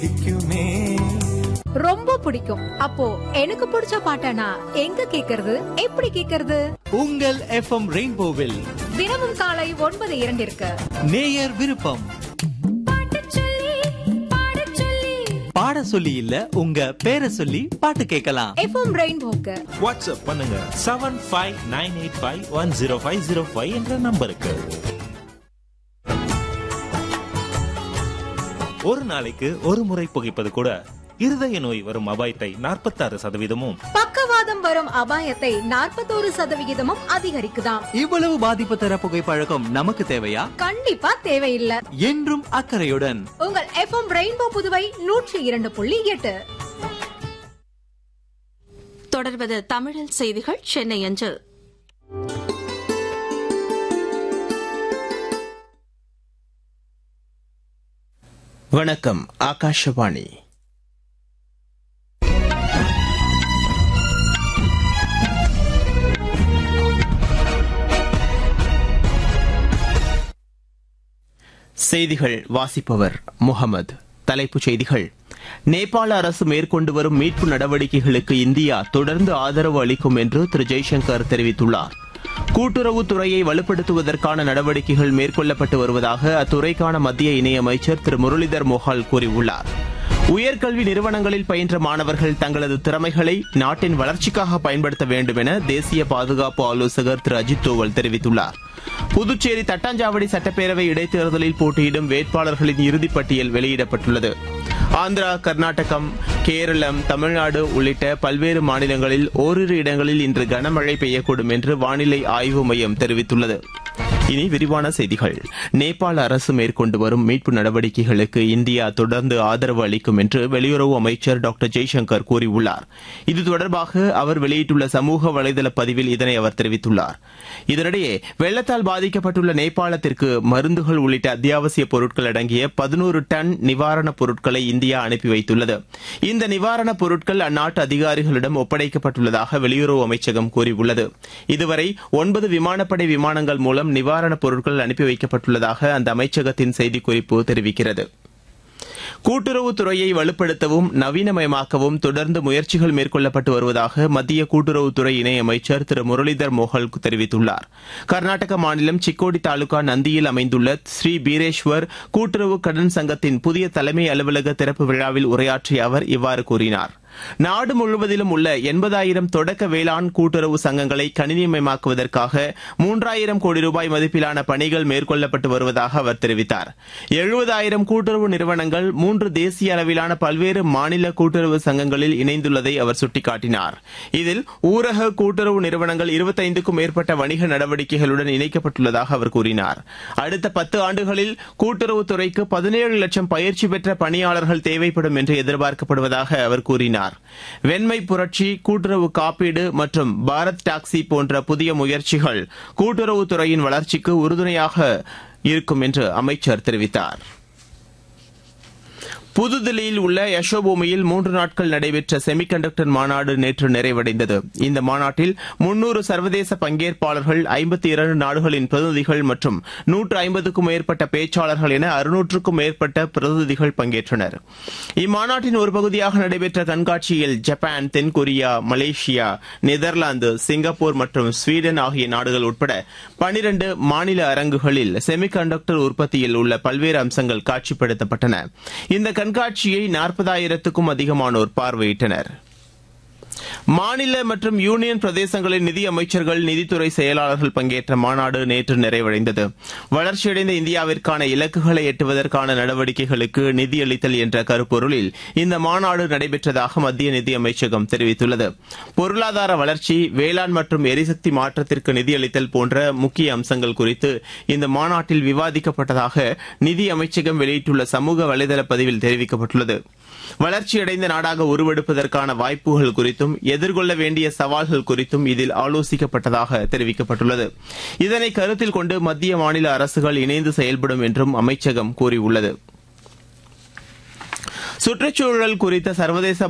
ரொம்ப பிடிக்கும் அப்போ எனக்கு பிடிச்ச பாட்டனா எங்க கேக்குறது எப்படி கேக்குறது உங்கள் எஃப்எம் ரெயின்போவில் தினமும் காலை ஒன்பது இரண்டிற்கு நேயர் விருப்பம் பாடச் சொல்லி, பாடச் சொல்லி. பாட சொல்லி இல்ல உங்க பேரை சொல்லி பாட்டு கேட்கலாம் எஃப்எம் ரெயின்போக்கு வாட்ஸ்அப் பண்ணுங்க seven five nine eight five one zero five zero five என்ற நம்பருக்கு ஒரு நாளைக்கு ஒரு முறை புகைப்பது கூட இருதய நோய் வரும் அபாயத்தை நாற்பத்தாறு சதவீதமும் பக்கவாதம் வரும் அபாயத்தை நாற்பத்தோரு சதவிகிதமும் அதிகரிக்குதாம் இவ்வளவு பாதிப்பு தர புகைப்பழக்கம் நமக்கு தேவையா கண்டிப்பா தேவையில்லை என்றும் அக்கறையுடன் உங்கள் எஃப்எம் ரெயின்போ புதுவை நூற்றி இரண்டு புள்ளி எட்டு தொடர்வது தமிழில் செய்திகள் சென்னை அஞ்சல் வணக்கம் ஆகாஷவாணி செய்திகள் வாசிப்பவர் முகமது தலைப்புச் செய்திகள் நேபாள அரசு மேற்கொண்டு வரும் மீட்பு நடவடிக்கைகளுக்கு இந்தியா தொடர்ந்து ஆதரவு அளிக்கும் என்று திரு ஜெய்சங்கர் தெரிவித்துள்ளார் கூட்டுறவுத் துறையை வலுப்படுத்துவதற்கான நடவடிக்கைகள் மேற்கொள்ளப்பட்டு வருவதாக அத்துறைக்கான மத்திய இணையமைச்சர் திரு முரளிதர் மோஹால் கூறியுள்ளார் உயர்கல்வி நிறுவனங்களில் பயின்ற மாணவர்கள் தங்களது திறமைகளை நாட்டின் வளர்ச்சிக்காக பயன்படுத்த வேண்டும் என தேசிய பாதுகாப்பு ஆலோசகர் திரு அஜித் தோவல் தெரிவித்துள்ளார் புதுச்சேரி தட்டாஞ்சாவடி சட்டப்பேரவை இடைத்தேர்தலில் போட்டியிடும் வேட்பாளர்களின் இறுதிப் பட்டியல் வெளியிடப்பட்டுள்ளது ஆந்திரா கர்நாடகம் கேரளம் தமிழ்நாடு உள்ளிட்ட பல்வேறு மாநிலங்களில் ஓரிரு இடங்களில் இன்று கனமழை பெய்யக்கூடும் என்று வானிலை ஆய்வு மையம் தெரிவித்துள்ளது இனி விரிவான செய்திகள் நேபாள அரசு மேற்கொண்டு வரும் மீட்பு நடவடிக்கைகளுக்கு இந்தியா தொடர்ந்து ஆதரவு அளிக்கும் என்று வெளியுறவு அமைச்சர் டாக்டர் ஜெய்சங்கர் கூறியுள்ளார் இது தொடர்பாக அவர் வெளியிட்டுள்ள சமூக வலைதள பதிவில் இதனை அவர் தெரிவித்துள்ளார் இதனிடையே வெள்ளத்தால் பாதிக்கப்பட்டுள்ள நேபாளத்திற்கு மருந்துகள் உள்ளிட்ட அத்தியாவசிய பொருட்கள் அடங்கிய பதினோரு டன் நிவாரணப் பொருட்களை இந்தியா அனுப்பி வைத்துள்ளது இந்த நிவாரணப் பொருட்கள் அந்நாட்டு அதிகாரிகளிடம் ஒப்படைக்கப்பட்டுள்ளதாக வெளியுறவு அமைச்சகம் கூறியுள்ளது இதுவரை ஒன்பது விமானப்படை விமானங்கள் மூலம் நிவாரணப் பொருட்கள் அனுப்பி வைக்கப்பட்டுள்ளதாக அந்த அமைச்சகத்தின் செய்திக்குறிப்பு தெரிவிக்கிறது கூட்டுறவுத் துறையை வலுப்படுத்தவும் நவீனமயமாக்கவும் தொடர்ந்து முயற்சிகள் மேற்கொள்ளப்பட்டு வருவதாக மத்திய கூட்டுறவுத்துறை இணையமைச்சர் திரு முரளிதர் மோஹல் தெரிவித்துள்ளார் கர்நாடக மாநிலம் சிக்கோடி தாலுகா நந்தியில் அமைந்துள்ள ஸ்ரீ பீரேஸ்வர் கூட்டுறவு கடன் சங்கத்தின் புதிய தலைமை அலுவலக திறப்பு விழாவில் உரையாற்றிய அவர் இவ்வாறு கூறினார் நாடு முழுவதிலும் உள்ள எண்பதாயிரம் தொடக்க வேளாண் கூட்டுறவு சங்கங்களை கணினிமயமாக்குவதற்காக மூன்றாயிரம் கோடி ரூபாய் மதிப்பிலான பணிகள் மேற்கொள்ளப்பட்டு வருவதாக அவர் தெரிவித்தார் எழுபதாயிரம் கூட்டுறவு நிறுவனங்கள் மூன்று தேசிய அளவிலான பல்வேறு மாநில கூட்டுறவு சங்கங்களில் இணைந்துள்ளதை அவர் சுட்டிக்காட்டினார் இதில் ஊரக கூட்டுறவு நிறுவனங்கள் இருபத்தைந்துக்கும் மேற்பட்ட வணிக நடவடிக்கைகளுடன் இணைக்கப்பட்டுள்ளதாக அவர் கூறினார் அடுத்த பத்து ஆண்டுகளில் கூட்டுறவுத்துறைக்கு பதினேழு லட்சம் பயிற்சி பெற்ற பணியாளர்கள் தேவைப்படும் என்று எதிர்பார்க்கப்படுவதாக அவர் கூறினார் வெண்மை புரட்சி கூட்டுறவு காப்பீடு மற்றும் பாரத் டாக்ஸி போன்ற புதிய முயற்சிகள் கூட்டுறவுத்துறையின் வளர்ச்சிக்கு உறுதுணையாக இருக்கும் என்று அமைச்சர் தெரிவித்தார் புதுதில்லியில் உள்ள யசோபூமியில் மூன்று நாட்கள் நடைபெற்ற செமிகண்டக்டர் மாநாடு நேற்று நிறைவடைந்தது இந்த மாநாட்டில் முன்னூறு சர்வதேச பங்கேற்பாளர்கள் ஐம்பத்தி இரண்டு நாடுகளின் பிரதிநிதிகள் மற்றும் நூற்று ஐம்பதுக்கும் மேற்பட்ட பேச்சாளர்கள் என அறுநூற்றுக்கும் மேற்பட்ட பிரதிநிதிகள் பங்கேற்றனர் இம்மாநாட்டின் ஒரு பகுதியாக நடைபெற்ற கண்காட்சியில் ஜப்பான் தென்கொரியா மலேசியா நெதர்லாந்து சிங்கப்பூர் மற்றும் ஸ்வீடன் ஆகிய நாடுகள் உட்பட பனிரண்டு மாநில அரங்குகளில் செமிகண்டக்டர் உற்பத்தியில் உள்ள பல்வேறு அம்சங்கள் காட்சிப்படுத்தப்பட்டன இந்த கண்காட்சியை நாற்பதாயிரத்துக்கும் அதிகமானோர் பார்வையிட்டனர் மாநில மற்றும் யூனியன் பிரதேசங்களின் நிதி அமைச்சர்கள் நிதித்துறை செயலாளர்கள் பங்கேற்ற மாநாடு நேற்று நிறைவடைந்தது வளர்ச்சியடைந்த இந்தியாவிற்கான இலக்குகளை எட்டுவதற்கான நடவடிக்கைகளுக்கு நிதியளித்தல் என்ற கருப்பொருளில் இந்த மாநாடு நடைபெற்றதாக மத்திய நிதி அமைச்சகம் தெரிவித்துள்ளது பொருளாதார வளர்ச்சி வேளாண் மற்றும் எரிசக்தி மாற்றத்திற்கு நிதியளித்தல் போன்ற முக்கிய அம்சங்கள் குறித்து இந்த மாநாட்டில் விவாதிக்கப்பட்டதாக நிதி அமைச்சகம் வெளியிட்டுள்ள சமூக வலைதள பதிவில் தெரிவிக்கப்பட்டுள்ளது வளர்ச்சியடைந்த நாடாக உருவெடுப்பதற்கான வாய்ப்புகள் குறித்தும் எதிர்கொள்ள வேண்டிய சவால்கள் குறித்தும் இதில் ஆலோசிக்கப்பட்டதாக தெரிவிக்கப்பட்டுள்ளது இதனை கருத்தில் கொண்டு மத்திய மாநில அரசுகள் இணைந்து செயல்படும் என்றும் அமைச்சகம் கூறியுள்ளது சுற்றுச்சூழல் குறித்த சர்வதேச